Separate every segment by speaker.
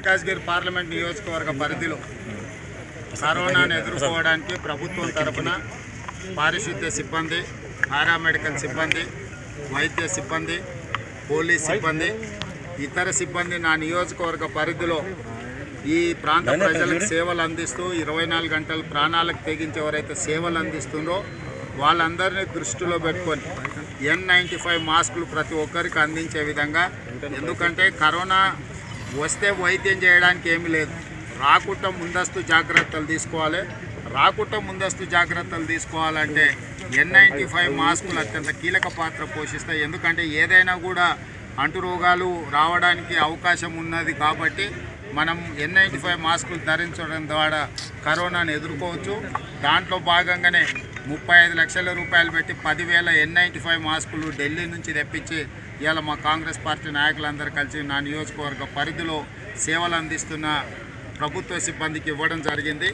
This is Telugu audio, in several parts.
Speaker 1: మల్కాజ్గిరి పార్లమెంట్ నియోజకవర్గ పరిధిలో కరోనాను ఎదుర్కోవడానికి ప్రభుత్వం తరపున పారిశుద్ధ్య సిబ్బంది పారామెడికల్ సిబ్బంది వైద్య సిబ్బంది పోలీస్ సిబ్బంది ఇతర సిబ్బంది నా నియోజకవర్గ పరిధిలో ఈ ప్రాంత ప్రజలకు సేవలు అందిస్తూ ఇరవై నాలుగు గంటలు ప్రాణాలకు తెగించి ఎవరైతే సేవలు అందిస్తుందో వాళ్ళందరినీ దృష్టిలో పెట్టుకొని ఎన్ నైంటీ ఫైవ్ మాస్కులు ప్రతి ఒక్కరికి అందించే విధంగా ఎందుకంటే కరోనా వస్తే వైద్యం చేయడానికి ఏమీ లేదు రాకుండా ముందస్తు జాగ్రత్తలు తీసుకోవాలి రాకుండా ముందస్తు జాగ్రత్తలు తీసుకోవాలంటే ఎన్ నైంటీ ఫైవ్ మాస్కులు అత్యంత కీలక పాత్ర పోషిస్తాయి ఎందుకంటే ఏదైనా కూడా అంటురోగాలు రావడానికి అవకాశం ఉన్నది కాబట్టి మనం ఎన్ నైంటీ ఫైవ్ మాస్కులు ధరించడం ద్వారా కరోనాను ఎదుర్కోవచ్చు దాంట్లో భాగంగానే ముప్పై ఐదు లక్షల రూపాయలు పెట్టి పదివేల ఎన్ నైంటీ ఫైవ్ మాస్కులు ఢిల్లీ నుంచి తెప్పించి ఇవాళ మా కాంగ్రెస్ పార్టీ నాయకులందరూ కలిసి నా నియోజకవర్గ పరిధిలో సేవలు అందిస్తున్న ప్రభుత్వ సిబ్బందికి ఇవ్వడం జరిగింది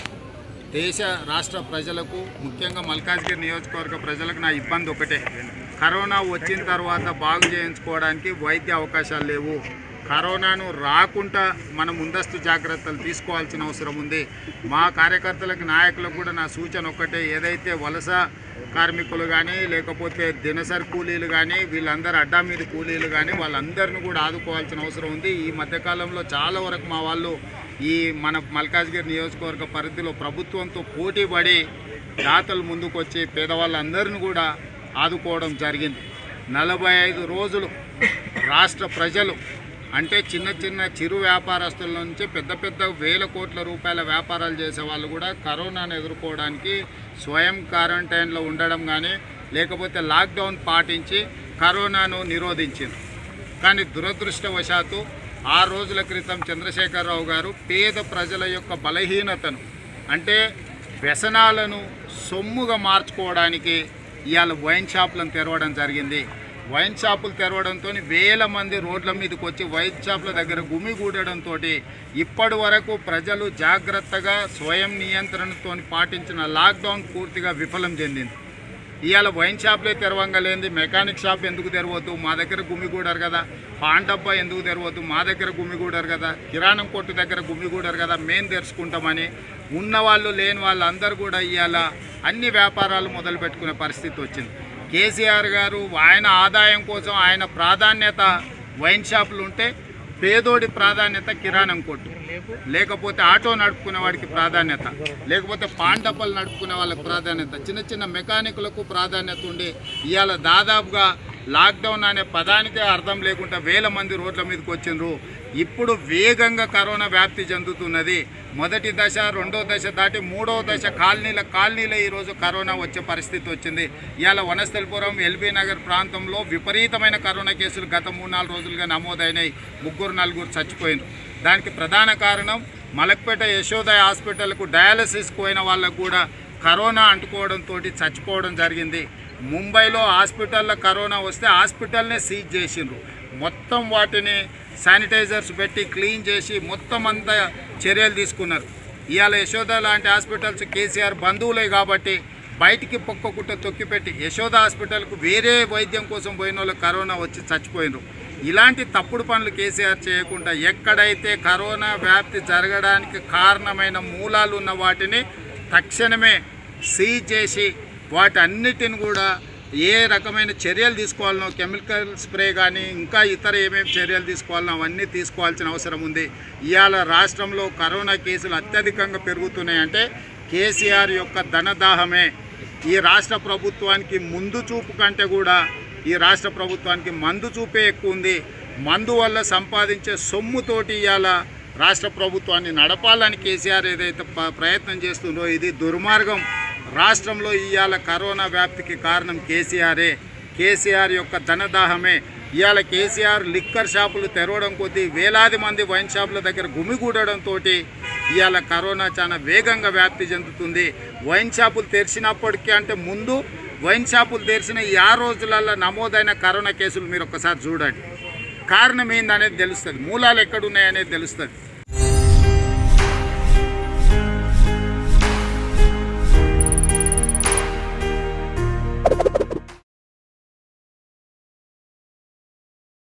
Speaker 1: దేశ రాష్ట్ర ప్రజలకు ముఖ్యంగా మల్కాజ్గిరి నియోజకవర్గ ప్రజలకు నా ఇబ్బంది ఒకటే కరోనా వచ్చిన తర్వాత బాగు చేయించుకోవడానికి వైద్య అవకాశాలు లేవు కరోనాను రాకుండా మనం ముందస్తు జాగ్రత్తలు తీసుకోవాల్సిన అవసరం ఉంది మా కార్యకర్తలకు నాయకులకు కూడా నా సూచన ఒక్కటే ఏదైతే వలస కార్మికులు కానీ లేకపోతే దినసరి కూలీలు కానీ వీళ్ళందరూ అడ్డా మీద కూలీలు కానీ వాళ్ళందరిని కూడా ఆదుకోవాల్సిన అవసరం ఉంది ఈ మధ్యకాలంలో చాలా వరకు మా వాళ్ళు ఈ మన మల్కాజ్గిరి నియోజకవర్గ పరిధిలో ప్రభుత్వంతో పోటీ పడి దాతలు ముందుకొచ్చి పేదవాళ్ళందరిని కూడా ఆదుకోవడం జరిగింది నలభై ఐదు రోజులు రాష్ట్ర ప్రజలు అంటే చిన్న చిన్న చిరు వ్యాపారస్తుల నుంచి పెద్ద పెద్ద వేల కోట్ల రూపాయల వ్యాపారాలు చేసే వాళ్ళు కూడా కరోనాను ఎదుర్కోవడానికి స్వయం క్వారంటైన్లో ఉండడం కానీ లేకపోతే లాక్డౌన్ పాటించి కరోనాను నిరోధించింది కానీ దురదృష్టవశాత్తు ఆ రోజుల క్రితం చంద్రశేఖరరావు గారు పేద ప్రజల యొక్క బలహీనతను అంటే వ్యసనాలను సొమ్ముగా మార్చుకోవడానికి ఇవాళ వైన్ షాపులను తెరవడం జరిగింది వైన్ షాపులు తెరవడంతో వేల మంది రోడ్ల మీదకి వచ్చి వైన్ షాపుల దగ్గర గుమిగూడడంతో ఇప్పటి వరకు ప్రజలు జాగ్రత్తగా స్వయం నియంత్రణతో పాటించిన లాక్డౌన్ పూర్తిగా విఫలం చెందింది ఇవాళ వైన్ షాప్లే తెరవంగలేంది మెకానిక్ షాప్ ఎందుకు తెరవద్దు మా దగ్గర గుమిగూడరు కదా పాన్ డబ్బా ఎందుకు తెరవద్దు మా దగ్గర గుమిగూడరు కదా కిరాణం కొట్టు దగ్గర గుమిగూడరు కదా మేము తెరుచుకుంటామని ఉన్నవాళ్ళు లేని వాళ్ళు అందరూ కూడా ఇవాళ అన్ని వ్యాపారాలు మొదలు పెట్టుకునే పరిస్థితి వచ్చింది కేసీఆర్ గారు ఆయన ఆదాయం కోసం ఆయన ప్రాధాన్యత వైన్ షాపులు ఉంటే పేదోడి ప్రాధాన్యత కిరాణం కొట్టు లేకపోతే ఆటో నడుపుకునే వాడికి ప్రాధాన్యత లేకపోతే పాన్ డబ్బాలు నడుపుకునే వాళ్ళకి ప్రాధాన్యత చిన్న చిన్న మెకానికులకు ప్రాధాన్యత ఉండి ఇవాళ దాదాపుగా లాక్డౌన్ అనే పదానికే అర్థం లేకుండా వేల మంది రోడ్ల మీదకి వచ్చిండ్రు ఇప్పుడు వేగంగా కరోనా వ్యాప్తి చెందుతున్నది మొదటి దశ రెండో దశ దాటి మూడో దశ కాలనీల కాలనీలో ఈరోజు కరోనా వచ్చే పరిస్థితి వచ్చింది ఇవాళ వనస్థలిపురం ఎల్బీ నగర్ ప్రాంతంలో విపరీతమైన కరోనా కేసులు గత మూడు నాలుగు రోజులుగా నమోదైనాయి ముగ్గురు నలుగురు చచ్చిపోయినారు దానికి ప్రధాన కారణం మలక్పేట యశోదయ హాస్పిటల్కు డయాలసిస్కి పోయిన వాళ్ళకు కూడా కరోనా అంటుకోవడంతో చచ్చిపోవడం జరిగింది ముంబైలో హాస్పిటల్లో కరోనా వస్తే హాస్పిటల్నే సీజ్ చేసిండ్రు మొత్తం వాటిని శానిటైజర్స్ పెట్టి క్లీన్ చేసి మొత్తం అంతా చర్యలు తీసుకున్నారు ఇవాళ యశోద లాంటి హాస్పిటల్స్ కేసీఆర్ బంధువులే కాబట్టి బయటికి పొక్కకుట్ట తొక్కిపెట్టి యశోద హాస్పిటల్కు వేరే వైద్యం కోసం పోయిన వాళ్ళు కరోనా వచ్చి చచ్చిపోయినరు ఇలాంటి తప్పుడు పనులు కేసీఆర్ చేయకుండా ఎక్కడైతే కరోనా వ్యాప్తి జరగడానికి కారణమైన మూలాలు ఉన్న వాటిని తక్షణమే సీజ్ చేసి వాటన్నిటిని కూడా ఏ రకమైన చర్యలు తీసుకోవాలనో కెమికల్ స్ప్రే కానీ ఇంకా ఇతర ఏమేమి చర్యలు తీసుకోవాలనో అవన్నీ తీసుకోవాల్సిన అవసరం ఉంది ఇవాళ రాష్ట్రంలో కరోనా కేసులు అత్యధికంగా పెరుగుతున్నాయంటే కేసీఆర్ యొక్క ధనదాహమే ఈ రాష్ట్ర ప్రభుత్వానికి ముందు చూపు కంటే కూడా ఈ రాష్ట్ర ప్రభుత్వానికి మందు చూపే ఎక్కువ ఉంది మందు వల్ల సంపాదించే సొమ్ముతోటి ఇవాళ రాష్ట్ర ప్రభుత్వాన్ని నడపాలని కేసీఆర్ ఏదైతే ప- ప్రయత్నం చేస్తుందో ఇది దుర్మార్గం రాష్ట్రంలో ఇవాళ కరోనా వ్యాప్తికి కారణం కేసీఆరే కేసీఆర్ యొక్క ధనదాహమే ఇవాళ కేసీఆర్ లిక్కర్ షాపులు తెరవడం కొద్దీ వేలాది మంది వైన్ షాపుల దగ్గర గుమిగూడడంతో ఇవాళ కరోనా చాలా వేగంగా వ్యాప్తి చెందుతుంది వైన్ షాపులు తెరిచినప్పటికీ అంటే ముందు వైన్ షాపులు తెరిచిన ఈ ఆరు రోజులలో నమోదైన కరోనా కేసులు మీరు ఒక్కసారి చూడండి కారణం ఏందనేది తెలుస్తుంది మూలాలు ఎక్కడున్నాయనేది తెలుస్తుంది